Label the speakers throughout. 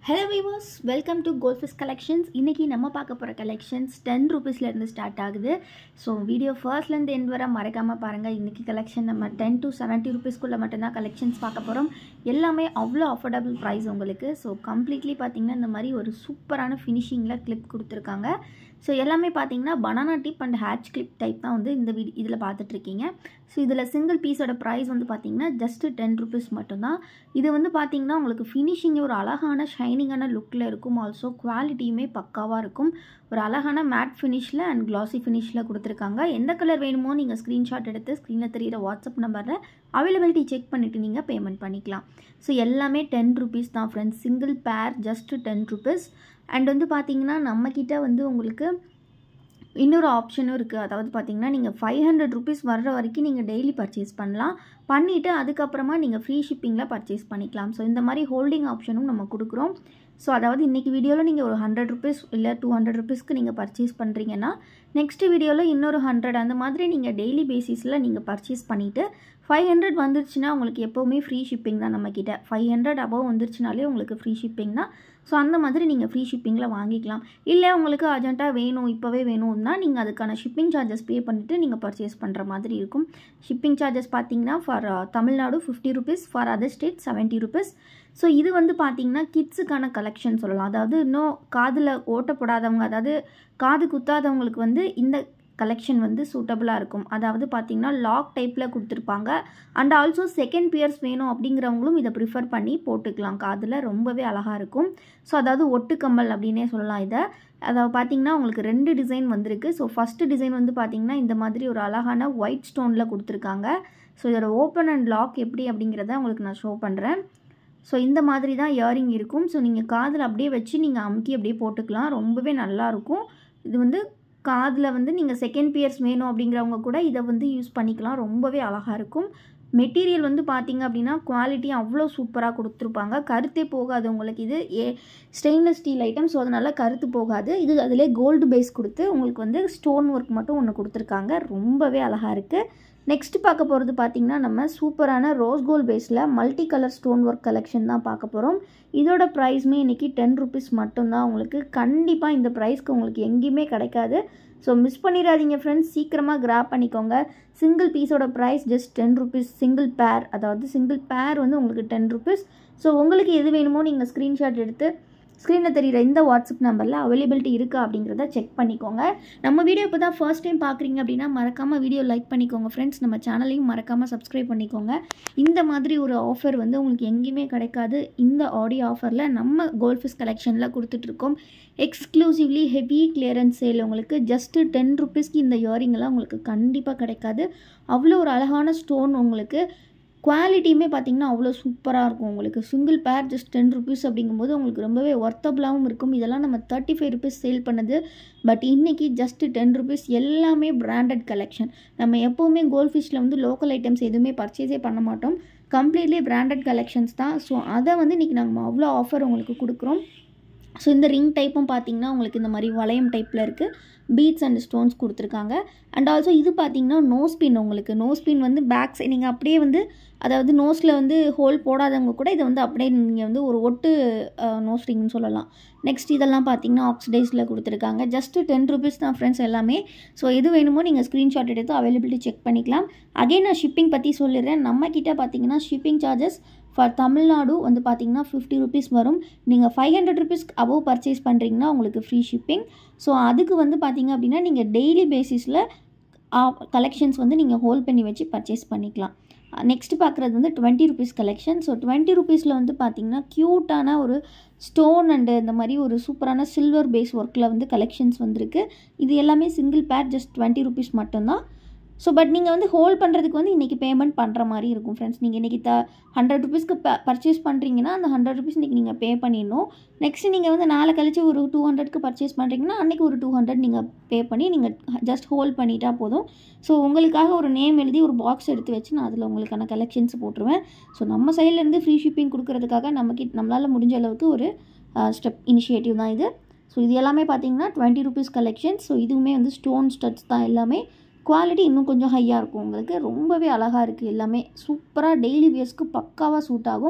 Speaker 1: hello viewers welcome to கோல்ஃபிஸ் collections இன்றைக்கி நம்ம பார்க்க போகிற கலெக்ஷன்ஸ் டென் ருபீஸ்லேருந்து ஸ்டார்ட் ஆகுது ஸோ வீடியோ ஃபர்ஸ்ட்லேருந்து எண்ட் வர மறக்காமல் பாருங்கள் இன்றைக்கி கலெக்ஷன் நம்ம டென் டு செவன்ட்டி ருபீஸ்க்குள்ளே மட்டும்தான் கலெக்ஷன்ஸ் பார்க்க போகிறோம் எல்லாமே அவ்வளோ அஃபோர்டபுள் ப்ரைஸ் உங்களுக்கு ஸோ கம்ப்ளீட்லி பார்த்தீங்கன்னா இந்த மாதிரி ஒரு சூப்பரான ஃபினிஷிங்கில் கிளிப் கொடுத்துருக்காங்க ஸோ எல்லாமே பார்த்தீங்கன்னா banana tip and hatch clip type தான் வந்து இந்த வீடி இதில் பார்த்துட்ருக்கீங்க ஸோ இதில் சிங்கிள் பீஸோட ப்ரைஸ் வந்து பார்த்தீங்கன்னா ஜஸ்ட்டு டென் ருபீஸ் மட்டும்தான் இது வந்து பார்த்தீங்கன்னா உங்களுக்கு ஃபினிஷிங் ஒரு அழகான ஷைனிங்கான லுக்கில் இருக்கும் ஆல்சோ குவாலிட்டியுமே பக்காவாக இருக்கும் ஒரு அழகான மேட் ஃபினிஷில் அண்ட் கிளாசி ஃபினிஷில் கொடுத்துருக்காங்க எந்த கலர் வேணுமோ நீங்கள் ஸ்க்ரீன்ஷாட் எடுத்து ஸ்க்ரீனில் தெரியிற வாட்ஸ்அப் நம்பரில் அவைலபிலிட்டி செக் பண்ணிவிட்டு நீங்கள் பேமெண்ட் பண்ணிக்கலாம் ஸோ எல்லாமே டென் ருபீஸ் தான் friends single pair just ten rupees and வந்து பார்த்தீங்கன்னா நம்மக்கிட்ட வந்து உங்களுக்கு இன்னொரு ஆப்ஷனும் இருக்குது அதாவது பார்த்தீங்கன்னா நீங்கள் ஃபைவ் ஹண்ட்ரட் ருபீஸ் வர்ற வரைக்கும் நீங்கள் டெய்லி பர்ச்சேஸ் பண்ணலாம் பண்ணிவிட்டு அதுக்கப்புறமா நீங்கள் ஃப்ரீ ஷிப்பிங்கில் பர்ச்சேஸ் பண்ணிக்கலாம் ஸோ இந்த மாதிரி ஹோல்டிங் ஆப்ஷனும் நம்ம கொடுக்குறோம் ஸோ அதாவது இன்றைக்கி வீடியோவில் நீங்கள் ஒரு ஹண்ட்ரட் ருபீஸ் இல்லை டூ ஹண்ட்ரட் ருபீஸ்க்கு நீங்கள் பர்ச்சேஸ் பண்ணுறீங்கன்னா நெக்ஸ்ட் வீடியோவில் இன்னொரு ஹண்ட்ரட் அந்த மாதிரி நீங்கள் டெய்லி பேசிஸில் நீங்கள் பர்ச்சேஸ் பண்ணிவிட்டு ஃபைவ் ஹண்ட்ரட் வந்துருச்சுன்னா உங்களுக்கு எப்போவுமே ஃப்ரீ ஷிப்பிங் தான் நம்மக்கிட்ட ஃபைவ் ஹண்ட்ரட் அபவ் வந்துருச்சுனாலே உங்களுக்கு ஃப்ரீ ஷிப்பிங் தான் ஸோ அந்த மாதிரி நீங்கள் ஃப்ரீ ஷிப்பிங்கில் வாங்கிக்கலாம் இல்லை உங்களுக்கு அர்ஜென்ட்டாக வேணும் இப்போவே வேணும்னா நீங்கள் அதுக்கான ஷிப்பிங் சார்ஜஸ் பே பண்ணிவிட்டு நீங்கள் பர்ச்சேஸ் பண்ணுற மாதிரி இருக்கும் ஷிப்பிங் சார்ஜஸ் பார்த்தீங்கன்னா for Tamil Nadu fifty rupees for other state seventy rupees so இது வந்து பார்த்தீங்கன்னா கிட்ஸுக்கான கலெக்ஷன் சொல்லலாம் அதாவது இன்னும் காதில் ஓட்டப்படாதவங்க அதாவது காது குத்தாதவங்களுக்கு வந்து இந்த கலெக்ஷன் வந்து சூட்டபுளாக இருக்கும் அதாவது பார்த்திங்கன்னா லாக் டைப்பில் கொடுத்துருப்பாங்க அண்ட் ஆல்சோ செகண்ட் பியர்ஸ் வேணும் அப்படிங்கிறவங்களும் இதை ப்ரிஃபர் பண்ணி போட்டுக்கலாம் காதில் ரொம்பவே அழகாக இருக்கும் ஸோ அதாவது ஒட்டுக்கம்மல் அப்படின்னே சொல்லலாம் இதை அதாவது பார்த்திங்கன்னா உங்களுக்கு ரெண்டு டிசைன் வந்திருக்கு ஸோ ஃபஸ்ட்டு டிசைன் வந்து பார்த்திங்கன்னா இந்த மாதிரி ஒரு அழகான ஒயிட் ஸ்டோனில் கொடுத்துருக்காங்க ஸோ இதோட ஓப்பன் அண்ட் லாக் எப்படி அப்படிங்கிறத உங்களுக்கு நான் ஷோ பண்ணுறேன் ஸோ இந்த மாதிரி தான் இயரிங் இருக்கும் ஸோ நீங்கள் காதில் அப்படியே வச்சு நீங்கள் அமுக்கி அப்படியே போட்டுக்கலாம் ரொம்பவே நல்லாயிருக்கும் இது வந்து காதில் வந்து நீங்கள் செகண்ட் பியர்ஸ் வேணும் அப்படிங்கிறவங்க கூட இதை வந்து யூஸ் பண்ணிக்கலாம் ரொம்பவே அழகாக இருக்கும் மெட்டீரியல் வந்து பார்த்திங்க அப்படின்னா குவாலிட்டி அவ்வளோ சூப்பராக கொடுத்துருப்பாங்க கருத்தே போகாது உங்களுக்கு இது a stainless steel item so அதனால் கருத்து போகாது இது அதிலே கோல்டு பேஸ் கொடுத்து உங்களுக்கு வந்து ஸ்டோன் ஒர்க் மட்டும் ஒன்று கொடுத்துருக்காங்க ரொம்பவே அழகாக இருக்குது நெக்ஸ்ட் பார்க்க போகிறது பார்த்திங்கன்னா நம்ம சூப்பரான ரோஸ் கோல்ட் பேஸில் multi colour stone work collection தான் பார்க்க போகிறோம் இதோட ப்ரைஸ்மே இன்றைக்கி டென் ருபீஸ் மட்டும்தான் உங்களுக்கு கண்டிப்பாக இந்த ப்ரைஸ்க்கு உங்களுக்கு எங்கேயுமே கிடைக்காது ஸோ மிஸ் பண்ணிடாதீங்க ஃப்ரெண்ட்ஸ் சீக்கிரமாக கிராப் பண்ணிக்கோங்க சிங்கிள் பீஸோட price just ten rupees single pair அதாவது சிங்கிள் பேர் வந்து உங்களுக்கு டென் ருபீஸ் ஸோ உங்களுக்கு எது வேணுமோ நீங்கள் ஸ்க்ரீன்ஷாட் எடுத்து ஸ்க்ரீனில் தெரிகிற இந்த வாட்ஸ்அப் நம்பரில் அவைலபிலிட்டி இருக்கா அப்படிங்கிறத செக் பண்ணிக்கோங்க நம்ம வீடியோ இப்போ தான் ஃபர்ஸ்ட் டைம் பார்க்குறீங்க அப்படின்னா மறக்காமல் வீடியோ லைக் பண்ணிக்கோங்க ஃப்ரெண்ட்ஸ் நம்ம சேனலையும் மறக்காமல் சப்ஸ்கிரைப் பண்ணிக்கோங்க இந்த மாதிரி ஒரு ஆஃபர் வந்து உங்களுக்கு எங்கேயுமே கிடைக்காது இந்த ஆடியோ ஆஃபரில் நம்ம கோல்ஃபிஸ் கலெக்ஷனில் கொடுத்துட்ருக்கோம் எக்ஸ்க்ளூசிவ்லி ஹெவி கிளியரன்ஸ் சேல் உங்களுக்கு ஜஸ்ட்டு டென் ருபீஸ்க்கு இந்த இயரிங்கெல்லாம் உங்களுக்கு கண்டிப்பாக கிடைக்காது அவ்வளோ ஒரு அழகான ஸ்டோன் உங்களுக்கு குவாலிட்டியுமே பார்த்திங்கன்னா அவ்வளோ சூப்பராக இருக்கும் உங்களுக்கு single pair just ten rupees அப்படிங்கும்போது உங்களுக்கு ரொம்பவே ஒர்த்தபுளாகவும் இருக்கும் இதெல்லாம் நம்ம தேர்ட்டி ஃபைவ் ருபீஸ் சேல் பண்ணுது பட் இன்றைக்கி ஜஸ்ட்டு டென் ருபீஸ் எல்லாமே பிராண்டட் கலெக்ஷன் நம்ம எப்போவுமே கோல்ட் ஃபிஷ்ஷில் வந்து லோக்கல் ஐட்டம்ஸ் எதுவுமே பர்ச்சேஸே பண்ண மாட்டோம் கம்ப்ளீட்லி பிராண்டட் கலெக்ஷன்ஸ் தான் ஸோ அதை வந்து இன்றைக்கி நாங்கள் அவ்வளோ ஆஃபர் உங்களுக்கு கொடுக்குறோம் ஸோ இந்த ரிங் டைப்பும் பார்த்தீங்கன்னா உங்களுக்கு இந்த மாதிரி வளையம் டைப்பில் இருக்குது பீட்ஸ் அண்ட் ஸ்டோன்ஸ் கொடுத்துருக்காங்க அண்ட் ஆல்சோ இது பார்த்தீங்கன்னா நோஸ் பின் உங்களுக்கு நோஸ் பின் வந்து பேக் சைட் நீங்கள் அப்படியே வந்து அதாவது நோஸில் வந்து ஹோல் போடாதவங்க கூட இதை வந்து அப்படியே நீங்கள் வந்து ஒரு ஒட்டு நோஸ் ரிங்னு சொல்லலாம் நெக்ஸ்ட் இதெல்லாம் பார்த்தீங்கன்னா ஆக்சிடைஸில் கொடுத்துருக்காங்க ஜஸ்ட்டு டென் ருபீஸ் தான் ஃப்ரெண்ட்ஸ் எல்லாமே ஸோ எது வேணுமோ நீங்கள் ஸ்க்ரீன்ஷாட் எடுத்து அவைலபிலிட்டி செக் பண்ணிக்கலாம் அகைன் நான் ஷிப்பிங் பற்றி சொல்லிடுறேன் நம்மக்கிட்ட பார்த்தீங்கன்னா ஷிப்பிங் சார்ஜஸ் ஃபார் தமிழ்நாடு வந்து பார்த்தீங்கன்னா ஃபிஃப்டி ருபீஸ் வரும் நீங்கள் ஃபைவ் ஹண்ட்ரட் ருபீஸ்க்கு அபவ் பர்ச்சேஸ் பண்ணுறீங்கன்னா உங்களுக்கு ஃப்ரீ ஷிப்பிங் ஸோ அதுக்கு வந்து பார்த்தீங்க அப்படின்னா நீங்கள் டெய்லி பேசிஸில் கலெக்ஷன்ஸ் வந்து நீங்கள் ஹோல்ட் பண்ணி வச்சு பர்ச்சேஸ் பண்ணிக்கலாம் நெக்ஸ்ட் பார்க்குறது வந்து twenty rupees collection so twenty ருபீஸில் வந்து பார்த்திங்கன்னா க்யூட்டான ஒரு ஸ்டோன் அண்டு இந்த மாதிரி ஒரு சூப்பரான சில்வர் பேஸ் ஒர்க்கில் வந்து கலெக்ஷன்ஸ் வந்திருக்கு இது எல்லாமே single pair just twenty rupees மட்டும்தான் ஸோ பட் நீங்கள் வந்து ஹோல்ட் பண்ணுறதுக்கு வந்து இன்றைக்கி பேமெண்ட் பண்ணுற மாதிரி இருக்கும் ஃப்ரெண்ட்ஸ் நீங்கள் இன்றைக்கி த ஹண்ட்ரட் ருபீஸ்க்கு ப பர்ச்சேஸ் பண்ணுறீங்கன்னா அந்த ஹண்ட்ரட் ருபீஸ் இன்றைக்கி நீங்கள் பே பண்ணிடணும் நெக்ஸ்ட் நீங்கள் வந்து நாளை கழிச்சு ஒரு டூ ஹண்ட்ரட்க்கு பர்ச்சேஸ் பண்ணுறீங்கன்னா அன்றைக்கி ஒரு டூ ஹண்ட்ரட் நீங்கள் பே பண்ணி நீங்கள் ஜஸ்ட் ஹோல்ட் பண்ணிட்டா போதும் ஸோ உங்களுக்காக ஒரு நேம் எழுதி ஒரு பாக்ஸ் எடுத்து வச்சு நான் அதில் உங்களுக்கான கலெக்ஷன்ஸ் போட்டுருவேன் ஸோ நம்ம சைட்லேருந்து ஃப்ரீ ஷிப்பிங் கொடுக்கறதுக்காக நமக்கு நம்மளால் முடிஞ்ச அளவுக்கு ஒரு ஸ்டெப் இனிஷியேட்டிவ் தான் இது ஸோ இது எல்லாமே பார்த்தீங்கன்னா டுவெண்ட்டி ருபீஸ் கலெக்ஷன் ஸோ இதுவுமே வந்து ஸ்டோன் ஸ்டட்ஸ் தான் எல்லாமே குவாலிட்டி இன்னும் கொஞ்சம் ஹையாக இருக்கும் உங்களுக்கு ரொம்பவே அழகாக இருக்குது எல்லாமே சூப்பராக டெய்லி வியர்ஸ்க்கு பக்காவாக சூட் ஆகும்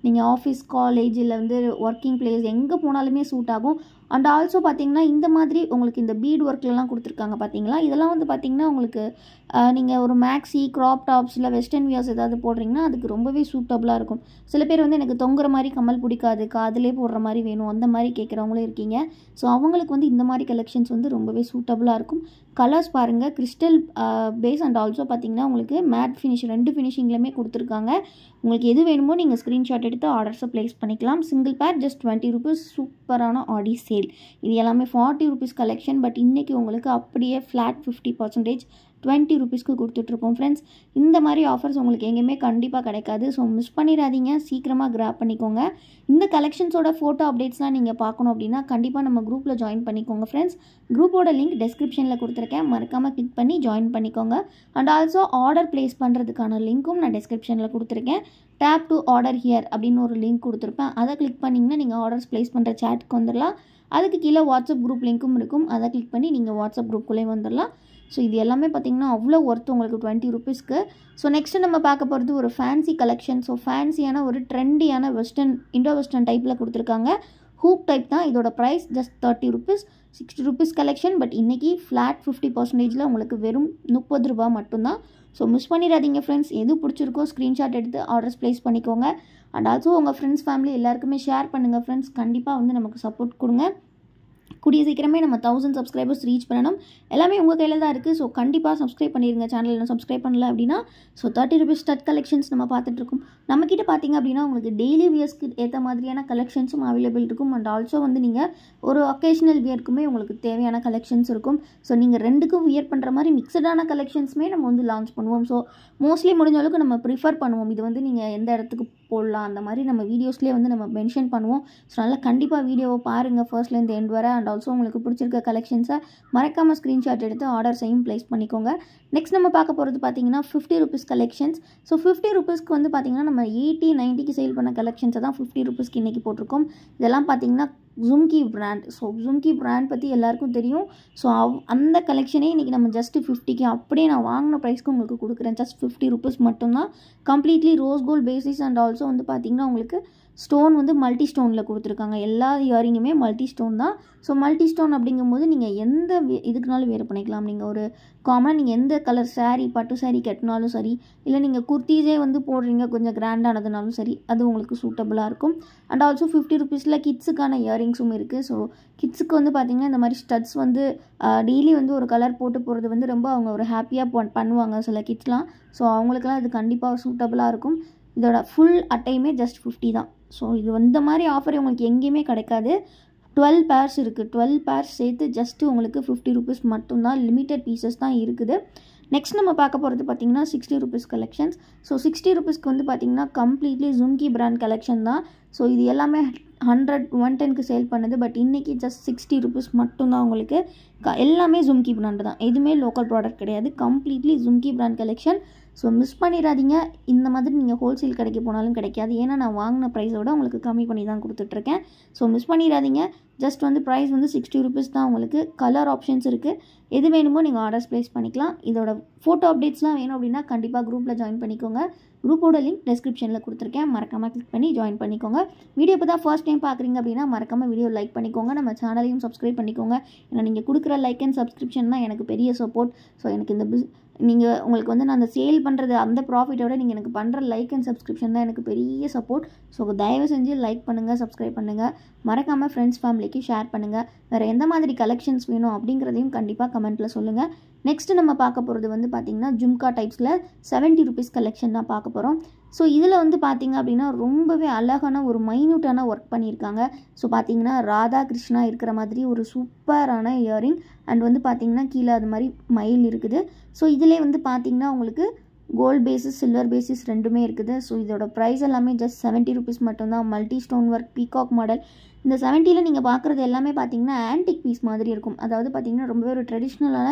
Speaker 1: நீங்கள் ஆஃபீஸ் காலேஜ் இல்லை வந்து ஒர்க்கிங் பிளேஸ் எங்கே போனாலுமே சூட் ஆகும் அண்ட் ஆல்சோ பார்த்தீங்கன்னா இந்த மாதிரி உங்களுக்கு இந்த பீட் ஒர்க்லலாம் கொடுத்துருக்காங்க பார்த்தீங்களா இதெல்லாம் வந்து பார்த்தீங்கன்னா உங்களுக்கு நீங்கள் ஒரு மேக்ஸி க்ராப் டாப்ஸ் இல்லை வெஸ்டர்ன் வியர்ஸ் ஏதாவது போடுறீங்கன்னா அதுக்கு ரொம்பவே சூட்டபுளாக இருக்கும் சில பேர் வந்து எனக்கு தொங்குற மாதிரி கம்மல் பிடிக்காது காதிலே போடுற மாதிரி வேணும் அந்த மாதிரி கேட்குறவங்களும் இருக்கீங்க ஸோ அவங்களுக்கு வந்து இந்த மாதிரி கலெக்ஷன்ஸ் வந்து ரொம்பவே சூட்டபுளாக இருக்கும் கலர்ஸ் பாருங்கள் கிறிஸ்டல் பேஸ் அண்ட் ஆல்சோ பார்த்தீங்கன்னா உங்களுக்கு மேட் ஃபினிஷ் ரெண்டு ஃபினிஷிங்லையுமே கொடுத்துருக்காங்க உங்களுக்கு எது வேணுமோ நீங்கள் ஸ்க்ரீன்ஷாட் எடுத்து ஆர்டர்ஸை ப்ளேஸ் பண்ணிக்கலாம் single pair just twenty rupees சூப்பரான ஆடி சேல் இது எல்லாமே ஃபார்ட்டி ருபீஸ் கலெக்ஷன் பட் இன்றைக்கி உங்களுக்கு அப்படியே ஃப்ளாட் ஃபிஃப்டி பர்சன்டேஜ் டுவெண்ட்டி ருபீஸ்க்கு கொடுத்துட்ருக்கோம் ஃப்ரெண்ட்ஸ் இந்த மாதிரி ஆஃபர்ஸ் உங்களுக்கு எங்கேயுமே கண்டிப்பாக கிடைக்காது ஸோ மிஸ் பண்ணிடாதீங்க சீக்கிரமாக கிராப் பண்ணிக்கோங்க இந்த கலெக்ஷன்ஸோட ஃபோட்டோ அப்டேட்ஸ்லாம் நீங்கள் பார்க்கணும் அப்படின்னா கண்டிப்பாக நம்ம குரூப்பில் ஜாயின் பண்ணிக்கோங்க ஃப்ரெண்ட்ஸ் குரூப்போட லிங்க் டெஸ்கிரிப்ஷனில் கொடுத்துருக்கேன் மறக்காமல் கிளிக் பண்ணி ஜாயின் பண்ணிக்கோங்க அண்ட் ஆல்சோ ஆர்டர் ப்ளேஸ் பண்ணுறதுக்கான லிங்க்கும் நான் டெஸ்கிரிப்ஷனில் கொடுத்துருக்கேன் டேப் டு ஆர்டர் ஹியர் அப்படின்னு ஒரு லிங்க் கொடுத்துருப்பேன் அதை கிளிக் பண்ணிங்கன்னா நீங்கள் ஆர்டர்ஸ் ப்ளேஸ் பண்ணுற சேட்டுக்கு வந்துடலாம் அதுக்கு கீழே வாட்ஸ்அப் குரூப் லிங்க்கும் இருக்கும் அதை கிளிக் பண்ணி நீங்கள் வாட்ஸ்அப் குரூப்குள்ளே வந்துடலாம் ஸோ இது எல்லாமே பார்த்திங்கன்னா அவ்வளோ ஒர்த் உங்களுக்கு டுவெண்ட்டி ருபீஸ்க்கு ஸோ நெக்ஸ்ட்டு நம்ம பார்க்க போகிறது ஒரு ஃபேன்சி கலெக்ஷன் ஸோ ஃபேன்சியான ஒரு ட்ரெண்டியான வெஸ்டர்ன் இண்டோ வெஸ்டர்ன் டைப்பில் கொடுத்துருக்காங்க ஹூக் டைப் தான் இதோட price just thirty rupees sixty rupees collection but இன்றைக்கி ஃப்ளாட் ஃபிஃப்டி பர்சன்டேஜில் உங்களுக்கு வெறும் முப்பது ரூபா மட்டும்தான் ஸோ மிஸ் பண்ணிடாதீங்க ஃப்ரெண்ட்ஸ் எது பிடிச்சிருக்கோ ஸ்க்ரீன்ஷாட் எடுத்து ஆர்டர்ஸ் ப்ளேஸ் பண்ணிக்கோங்க அண்ட் ஆல்சோ உங்கள் ஃப்ரெண்ட்ஸ் ஃபேமிலி எல்லாருக்குமே ஷேர் பண்ணுங்கள் ஃப்ரெண்ட்ஸ் கண்டிப்பாக வந்து நமக்கு சப்போர்ட் கொடுங்க கூடிய சீக்கிரமே நம்ம தௌசண்ட் சப்ஸ்கிரைபர்ஸ் ரீச் பண்ணணும் எல்லாமே உங்கள் கையில் தான் இருக்குது ஸோ கண்டிப்பாக சப்ஸ்கிரைப் பண்ணிடுங்க சேனல் என்ன சப்ஸ்கிரைப் பண்ணல அப்படின்னா so thirty rupees stud collections நம்ம பார்த்துட்ருக்கோம் நம்மக்கிட்ட பார்த்தீங்க அப்படின்னா உங்களுக்கு டெய்லி வியர்ஸ்க்கு ஏற்ற மாதிரியான கலெக்ஷன்ஸும் அவைலபிள் இருக்கும் அண்ட் ஆல்சோ வந்து நீங்கள் ஒரு ஒகேஷ்னல் வியர்க்குமே உங்களுக்கு தேவையான கலெக்ஷன்ஸ் இருக்கும் ஸோ நீங்கள் ரெண்டுக்கும் வியர் பண்ணுற மாதிரி மிக்சடான கலெக்ஷன்ஸுமே நம்ம வந்து லான்ச் பண்ணுவோம் ஸோ மோஸ்ட்லி முடிஞ்ச அளவுக்கு நம்ம ப்ரிஃபர் பண்ணுவோம் இது வந்து நீங்கள் எந்த இடத்துக்கு போடலாம் அந்த மாதிரி நம்ம வீடியோஸ்லேயே வந்து நம்ம மென்ஷன் பண்ணுவோம் ஸோ அதனால் கண்டிப்பாக வீடியோவை பாருங்கள் ஃபர்ஸ்ட்லேருந்து எண்ட் வர அண்ட் ஆல்சோ உங்களுக்கு பிடிச்சிருக்க கலெக்ஷன்ஸை மறக்காமல் ஸ்க்ரீன்ஷாட் எடுத்து ஆர்டர்ஸையும் ப்ளேஸ் பண்ணிக்கோங்க நெக்ஸ்ட் நம்ம பார்க்க போகிறது பார்த்தீங்கன்னா fifty rupees collections so fifty ருபீஸ்க்கு வந்து பார்த்தீங்கன்னா நம்ம எயிட்டி நைன்ட்டிக்கு சேல் பண்ண கலெக்ஷன்ஸை தான் ஃபிஃப்டி ருபீஸ்க்கு இன்றைக்கி போட்டிருக்கோம் இதெல்லாம் பார்த்தீங்கன்னா jhumki brand so jhumki brand பற்றி எல்லாருக்கும் தெரியும் ஸோ அவ் அந்த கலெக்ஷனே இன்றைக்கி நம்ம ஜஸ்ட்டு ஃபிஃப்டிக்கு அப்படியே நான் வாங்கின ப்ரைஸ்க்கு உங்களுக்கு கொடுக்குறேன் ஜஸ்ட் ஃபிஃப்டி ருபீஸ் மட்டும்தான் completely rose gold basis and also வந்து பார்த்திங்கன்னா உங்களுக்கு ஸ்டோன் வந்து மல்டி ஸ்டோனில் கொடுத்துருக்காங்க எல்லா இயரிங்குமே மல்டி ஸ்டோன் தான் ஸோ மல்டி ஸ்டோன் அப்படிங்கும்போது நீங்கள் எந்த வே- இதுக்குனாலும் வேறு பண்ணிக்கலாம் நீங்கள் ஒரு காமனாக நீங்கள் எந்த கலர் saree பட்டு saree கட்டினாலும் சரி இல்லை நீங்கள் குர்த்தீஸே வந்து போடுறீங்க கொஞ்சம் கிராண்டானதுனாலும் சரி அது உங்களுக்கு சூட்டபுளாக இருக்கும் அண்ட் ஆல்சோ ஃபிஃப்டி ருபீஸில் கிட்ஸுக்கான இயரிங்ஸும் இருக்குது ஸோ கிட்ஸுக்கு வந்து பார்த்திங்கன்னா இந்த மாதிரி ஸ்டட்ஸ் வந்து டெய்லி வந்து ஒரு கலர் போட்டு போகிறது வந்து ரொம்ப அவங்க ஒரு ஹாப்பியாக பண்ணுவாங்க சில கிட்ஸ்லாம் ஸோ அவங்களுக்குலாம் இது கண்டிப்பாக சூட்டபுளாக இருக்கும் இதோட ஃபுல் அட்டையுமே ஜஸ்ட் ஃபிஃப்டி தான் ஸோ இது இந்த மாதிரி ஆஃபர் உங்களுக்கு எங்கேயுமே கிடைக்காது டுவெல் பேர்ஸ் இருக்குது டுவெல் பேர்ஸ் சேர்த்து ஜஸ்ட்டு உங்களுக்கு ஃபிஃப்டி ருபீஸ் மட்டும்தான் லிமிட்டட் பீசஸ் தான் இருக்குது நெக்ஸ்ட் நம்ம பார்க்க போகிறது பார்த்தீங்கன்னா sixty rupees collections so sixty ருபீஸ்க்கு வந்து பார்த்தீங்கன்னா கம்ப்ளீட்லி ஜும்கி பிராண்ட் கலெக்ஷன் தான் ஸோ இது எல்லாமே ஹண்ட்ரட் ஒன் டென்க்கு சேல் பண்ணுது பட் இன்றைக்கி ஜஸ்ட் சிக்ஸ்டி ருபீஸ் மட்டும்தான் உங்களுக்கு க எல்லாமே ஜும்கி பிராண்ட் தான் எதுவுமே லோக்கல் ப்ராடக்ட் கிடையாது completely jhumki brand collection so miss பண்ணிடாதீங்க இந்த மாதிரி நீங்கள் ஹோல்சேல் கடைக்கு போனாலும் கிடைக்காது ஏன்னா நான் வாங்கின ப்ரைஸோட உங்களுக்கு கம்மி பண்ணி தான் கொடுத்துட்ருக்கேன் ஸோ மிஸ் பண்ணிடாதீங்க ஜஸ்ட் வந்து ப்ரைஸ் வந்து சிக்ஸ்டி ருபீஸ் தான் உங்களுக்கு கலர் ஆப்ஷன்ஸ் இருக்குது எது வேணுமோ நீங்கள் ஆர்டர்ஸ் ப்ளேஸ் பண்ணிக்கலாம் இதோட ஃபோட்டோ அப்டேட்ஸ்லாம் வேணும் அப்படின்னா கண்டிப்பாக குரூப்பில் ஜாயின் பண்ணிக்கோங்க குரூப்போட லிங்க் டெஸ்கிரிப்ஷனில் கொடுத்துருக்கேன் மறக்காமல் கிளிக் பண்ணி ஜாயின் பண்ணிக்கோங்க வீடியோ இப்போ தான் ஃபர்ஸ்ட் டைம் பார்க்குறீங்க அப்படின்னா மறக்காமல் வீடியோ லைக் பண்ணிக்கோங்க நம்ம சேனலையும் சப்ஸ்கிரைப் பண்ணிக்கோங்க ஏன்னா நீங்கள் கொடுக்குற லைக் அண்ட் சப்ஸ்கிரிப்ஷன் தான் எனக்கு பெரிய சப்போர்ட் ஸோ எனக்கு இந்த பிஸ் நீங்கள் உங்களுக்கு வந்து நான் அந்த சேல் பண்ணுறது அந்த ப்ராஃபிட்டை விட நீங்கள் எனக்கு பண்ணுற லைக் அண்ட் சப்ஸ்கிரிப்ஷன் தான் எனக்கு பெரிய சப்போர்ட் ஸோ தயவு செஞ்சு லைக் பண்ணுங்கள் சப்ஸ்கிரைப் பண்ணுங்கள் மறக்காமல் ஃப்ரெண்ட்ஸ் ஃபேமிலிக்கு ஷேர் பண்ணுங்கள் வேறு எந்த மாதிரி கலெக்ஷன்ஸ் வேணும் அப்படிங்கிறதையும் கண்டிப்பாக கமெண்ட்டில் சொல்லுங்கள் நெக்ஸ்ட்டு நம்ம பார்க்க போகிறது வந்து பார்த்திங்கன்னா ஜும்கா டைப்ஸில் 70 ருபீஸ் கலெக்ஷன் தான் பார்க்க போகிறோம் ஸோ இதில் வந்து பார்த்திங்க அப்படின்னா ரொம்பவே அழகான ஒரு மைன்யூட்டான ஒர்க் பண்ணியிருக்காங்க ஸோ பார்த்தீங்கன்னா ராதா கிருஷ்ணா இருக்கிற மாதிரி ஒரு சூப்பரான இயரிங் அண்ட் வந்து பார்த்திங்கன்னா கீழே அது மாதிரி மயில் இருக்குது ஸோ இதிலே வந்து பார்த்திங்கன்னா உங்களுக்கு கோல்ட் பேசிஸ் சில்வர் பேசிஸ் ரெண்டுமே இருக்குது ஸோ இதோட ப்ரைஸ் எல்லாமே ஜஸ்ட் 70 ருபீஸ் மட்டும்தான் multi stone work peacock model இந்த செவன்ட்டியில் நீங்கள் பார்க்குறது எல்லாமே பார்த்தீங்கன்னா ஆன்டிக் பீஸ் மாதிரி இருக்கும் அதாவது பார்த்தீங்கன்னா ரொம்பவே ஒரு ட்ரெடிஷ்னலான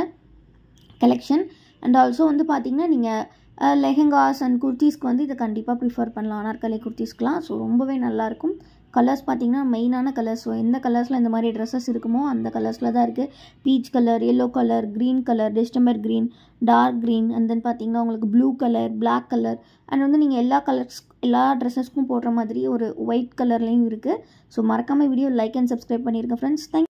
Speaker 1: கலெக்ஷன் அண்ட் ஆல்சோ வந்து பார்த்தீங்கன்னா நீங்கள் லெஹெங்காஸ் அண்ட் குர்த்திஸ்க்கு வந்து இதை கண்டிப்பாக ப்ரிஃபர் பண்ணலாம் அனார்கலி குர்த்திஸ்க்குலாம் ஸோ ரொம்பவே நல்லாயிருக்கும் கலர்ஸ் பார்த்தீங்கன்னா மெயினான கலர்ஸ் ஸோ எந்த கலர்ஸில் இந்த மாதிரி ட்ரெஸ்ஸஸ் இருக்குமோ அந்த கலர்ஸில் தான் இருக்குது peach colour yellow colour green colour distemper green dark green and then பார்த்தீங்கன்னா உங்களுக்கு blue colour black colour and வந்து நீங்கள் எல்லா கலர்ஸ் எல்லா ட்ரெஸ்ஸஸ்க்கும் போடுற மாதிரி ஒரு ஒயிட் கலர்லேயும் இருக்குது ஸோ மறக்காமல் வீடியோ லைக் அண்ட் சப்ஸ்கிரைப் பண்ணியிருக்கேன் ஃப்ரெண்ட்ஸ் தேங்க்